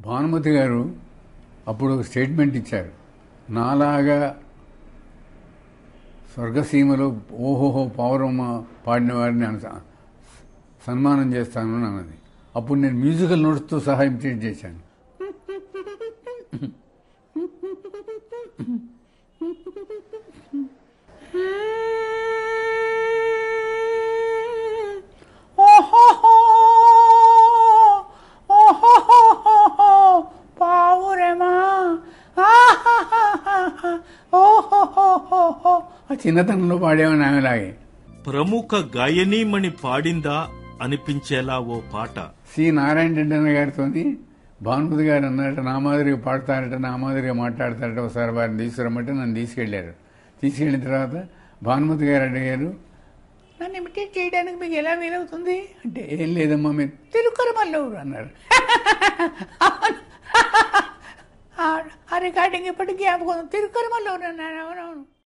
భానుమతి గారు అప్పుడు ఒక స్టేట్మెంట్ ఇచ్చారు నాలాగా స్వర్గసీమలో ఓహోహో పౌరమ పాడిన వారిని అను- సన్మానం చేస్తాను అని అన్నది అప్పుడు నేను మ్యూజికల్ నోట్స్తో సహా ఇమిటేట్ చేశాను పావురమా ఆ చిన్నతనంలో పాడేవాడిని ఆమెలాగే ప్రముఖ గాయనీమణి పాడిందా అనిపించేలా ఓ పాట సి నారాయణ రెడ్డి అన్న గారితో భానుమతి గారు అన్నారట నా మాదిరిగా పాడతారట నా మాదిరిగా మాట్లాడతారట ఒకసారి వారిని తీసుకురమ్మంటే నన్ను తీసుకెళ్లారు తీసుకెళ్ళిన తర్వాత భానుమతి గారు అడిగారు నన్ను ఇమిటేట్ చేయడానికి మీకు ఎలా వీలవుతుంది అంటే ఏం లేదమ్మా మీరు తిరుకరమల్లూరు అన్నారు ఆ రికార్డింగ్ ఇప్పటికీ జ్ఞాపకం తిరుకరమల్లూరు అన్నారు అవునవును